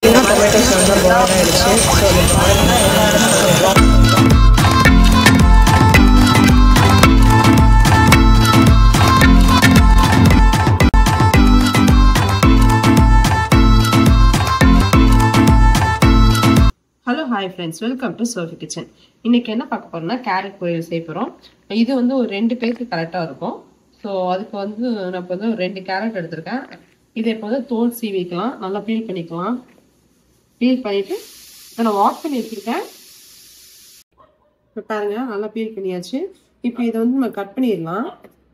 tomato sauce தான் boil ஆயிடுச்சு so அது பாருங்க எல்லா இடமும் கொஞ்சம் hello hi friends welcome to Sophie kitchen இன்னைக்கு என்ன பார்க்க போறோம்னா கேரட் பொரியல் செய்ய போகிறோம் இது வந்து ஒரு ரெண்டு பேருக்கு கரெக்டாக இருக்கும் ஸோ அதுக்கு வந்து நான் இப்போ வந்து ஒரு ரெண்டு கேரட் எடுத்திருக்கேன் இதை இப்போ வந்து தோல் சீவிக்கலாம் நல்லா பீல் பண்ணிக்கலாம் பீல் பண்ணிட்டு இதை நான் வாஷ் பண்ணி வச்சுருக்கேன் இப்போ பாருங்க நல்லா பீல் பண்ணியாச்சு இப்போ இதை வந்து நம்ம கட் பண்ணிடலாம்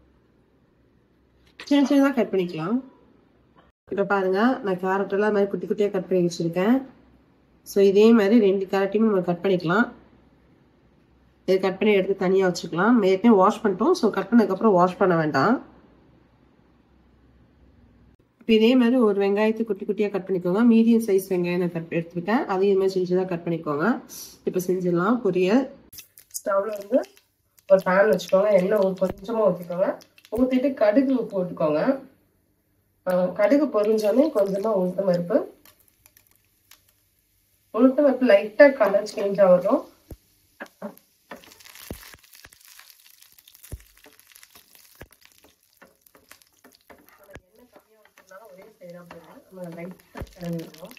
சின்ன சின்னதாக கட் பண்ணிக்கலாம் இப்போ பாருங்க நான் கேரட் எல்லாம் மாதிரி குட்டி குட்டியாக கட் பண்ணி வச்சுருக்கேன் ஸோ இதே மாதிரி ரெண்டு கேரட்டையும் நம்ம கட் பண்ணிக்கலாம் இது கட் பண்ணி எடுத்து தனியாக வச்சுக்கலாம் ஏற்கனவே வாஷ் பண்ணிட்டோம் ஸோ கட் பண்ணதுக்கப்புறம் வாஷ் பண்ண வேண்டாம் இப்போ இதே மாதிரி ஒரு வெங்காயத்தை குட்டி குட்டியாக கட் பண்ணிக்கோங்க மீடியம் சைஸ் வெங்காயம் நான் கட் எடுத்துக்கிட்டேன் அதையும் இது மாதிரி சின்னதாக கட் பண்ணிக்கோங்க இப்போ செஞ்சிடலாம் பொரியல் ஸ்டவ்ல வந்து ஒரு பேன் வச்சுக்கோங்க எண்ணெய் ஊ- கொஞ்சமாக ஊற்றிக்கோங்க ஊற்றிட்டு கடுகு போட்டுக்கோங்க ஆஹ் கடுகு பொரிஞ்சோடனே கொஞ்சமாக உளுத்த பருப்பு உளுத்த பருப்பு லைட்டாக கலர் சேஞ்ச் ஆகட்டும் ஒரே சைடாக போதும் நம்ம லைட்டாக கிளம்பிடுவோம்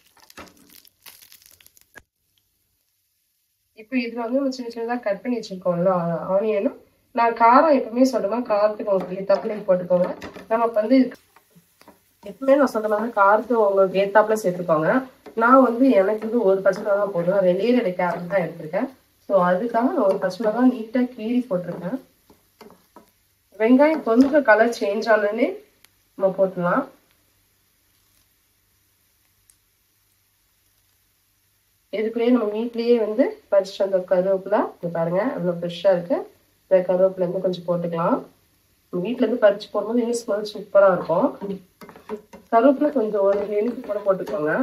இப்போ இதில் வந்து நம்ம சின்ன சின்னதாக கட் பண்ணி வச்சுருக்கோம்ல ஆனியனும் நான் காரம் எப்பவுமே சொல்லுவேன் காரத்துக்கு உங்களுக்கு ஏத்தாப்புல போட்டுக்கோங்க நம்ம இப்போ வந்து எப்பவுமே நான் சொல்ற மாதிரி காரத்துக்கு உங்களுக்கு ஏத்தாப்புல சேர்த்துக்கோங்க நான் வந்து எனக்கு வந்து ஒரு பச்சை மிளகா போடுவேன் ரெண்டே ரெண்டு கேரட் தான் எடுத்திருக்கேன் ஸோ அதுக்காக நான் ஒரு பச்சை மிளகா நீட்டாக கீறி போட்டிருக்கேன் வெங்காயம் கொஞ்சம் கலர் சேஞ்ச் ஆனோடனே நம்ம போட்டுடலாம் இதுக்குள்ளேயே நம்ம வீட்லயே வந்து பறிச்சுட்டு வந்த கருவேப்பிலை இங்க பாருங்க அவ்வளோ ஃப்ரெஷ்ஷாக இருக்கு இந்த கருவேப்பிலை இருந்து கொஞ்சம் போட்டுக்கலாம் நம்ம வீட்ல இருந்து பறிச்சு போடும்போது இன்னும் ஸ்மெல் சூப்பராக இருக்கும் கருவேப்பிலை கொஞ்சம் ஒரு எலுக்கு கூட போட்டுக்கோங்க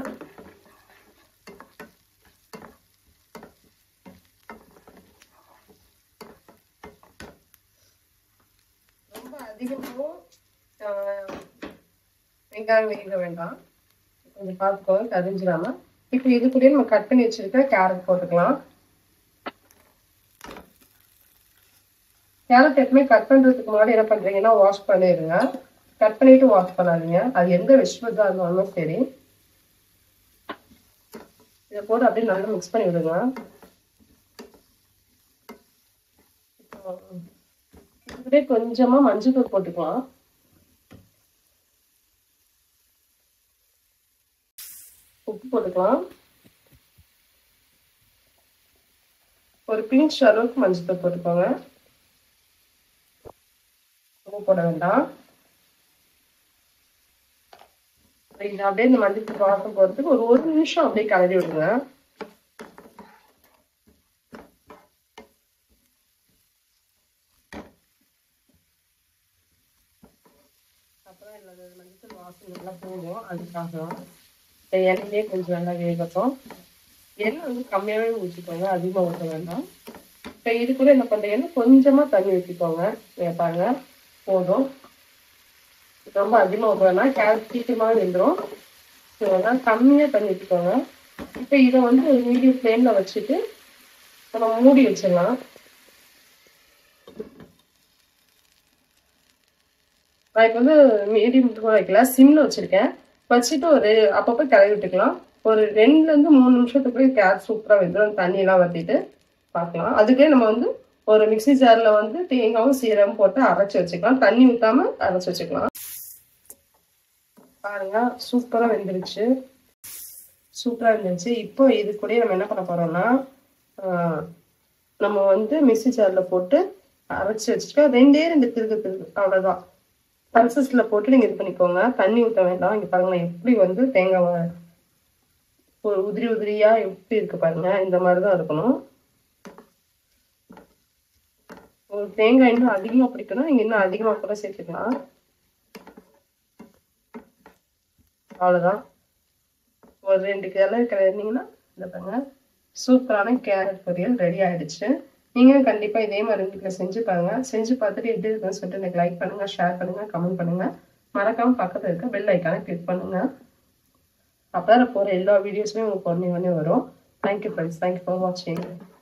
ரொம்ப அதிகமாகவும் ஆஹ், வெங்காயம் வேக வேண்டாம் கொஞ்சம் பார்த்துக்கோங்க கரிஞ்சிடாம இப்போ இது கூட நம்ம கட் பண்ணி வச்சிருக்க கேரட் போட்டுக்கலாம் கேரட் எப்பவுமே கட் பண்றதுக்கு முன்னாடி என்ன பண்றீங்கன்னா வாஷ் பண்ணிடுங்க கட் பண்ணிட்டு வாஷ் பண்ணாதீங்க அது எந்த வெஜிடபிள்ஸாக இருந்தாலும் சரி இதை போட்டு அப்படியே நல்லா மிக்ஸ் பண்ணி விடுங்க இப்போ இதுலேயே கொஞ்சமா மஞ்சள் தூள் போட்டுக்கலாம் உப்பு போட்டுக்கலாம் ஒரு பிஞ்ச் அளவுக்கு மஞ்சள் தூள் போட்டுக்கோங்க உப்பு போட வேண்டாம் இது அப்படியே இந்த மஞ்சள் தூள் வாசம் போகிறதுக்கு ஒரு ஒரு நிமிஷம் அப்படியே கலரி விடுங்க அப்புறம் இதில் மஞ்சள் வாசம் நல்லா போகும் அதுக்காக இந்த எண்ணெயிலே கொஞ்சம் நல்லா வேகட்டும் எண்ணெய் வந்து கம்மியாகவே ஊற்றிக்கோங்க அதிகமாக ஊற்ற வேண்டாம் இப்போ இது கூட என்ன பண்ணுறீங்கன்னா கொஞ்சமாக தண்ணி ஊற்றிக்கோங்க பாருங்க போதும் ரொம்ப அதிகமாக ஊற்ற வேணாம் கேரட் சீக்கிரமாக வெந்துடும் ஸோ அதனால் கம்மியாக தண்ணி ஊற்றிக்கோங்க இப்போ இதை வந்து மீடியம் ஃப்ளேமில் வச்சுட்டு நம்ம மூடி வச்சிடலாம் நான் இப்போ வந்து மீடியம் வைக்கல சிம்ல வச்சிருக்கேன் வச்சுட்டு ஒரு அப்பப்போ கிளறி விட்டுக்கலாம் ஒரு ரெண்டுலேருந்து மூணு நிமிஷத்துக்குள்ளே கேஸ் சூப்பராக வெந்துடும் தண்ணியெல்லாம் வற்றிட்டு பார்க்கலாம் அதுக்கே நம்ம வந்து ஒரு மிக்ஸி ஜாரில் வந்து தேங்காவும் சீரகம் போட்டு அரைச்சி வச்சுக்கலாம் தண்ணி ஊற்றாம அரைச்சி வச்சுக்கலாம் பாருங்க சூப்பராக வெந்துருச்சு சூப்பராக இருந்துச்சு இப்போ இது கூட நம்ம என்ன பண்ண போறோம்னா ஆஹ், நம்ம வந்து மிக்ஸி ஜாரில் போட்டு அரைச்சி வச்சுட்டு ரெண்டே ரெண்டு திருக்கு திருக்கு அவ்வளோதான் பல்சஸ்ல போட்டு நீங்க இது பண்ணிக்கோங்க தண்ணி ஊற்ற வேண்டாம் இங்க பாருங்க நான் எப்படி வந்து தேங்காய் ஒரு உதிரி உதிரியா எப்படி இருக்கு பாருங்க இந்த மாதிரி தான் இருக்கணும் ஒரு தேங்காய் இன்னும் அதிகமா பிடிக்கணும் நீங்க இன்னும் அதிகமா கூட சேர்த்துக்கலாம் அவ்வளவுதான் ஒரு ரெண்டு கிளறு கிளறினீங்கன்னா இந்த பாருங்க சூப்பரான கேரட் பொரியல் ரெடி ஆயிடுச்சு நீங்களும் கண்டிப்பா இதே மாதிரி வீட்டில் செஞ்சு பாருங்க செஞ்சு பார்த்துட்டு எப்படி இருக்குன்னு சொல்லிட்டு எனக்கு லைக் பண்ணுங்க ஷேர் பண்ணுங்க கமெண்ட் பண்ணுங்க மறக்காம பக்கத்துல இருக்க பெல் ஐக்கானை கிளிக் பண்ணுங்க அப்போ தான் போகிற எல்லா வீடியோஸுமே உங்களுக்கு உடனே உடனே வரும் தேங்க்யூ ஃப்ரெண்ட்ஸ் தேங்க்யூ ஃபார் வாட்சிங்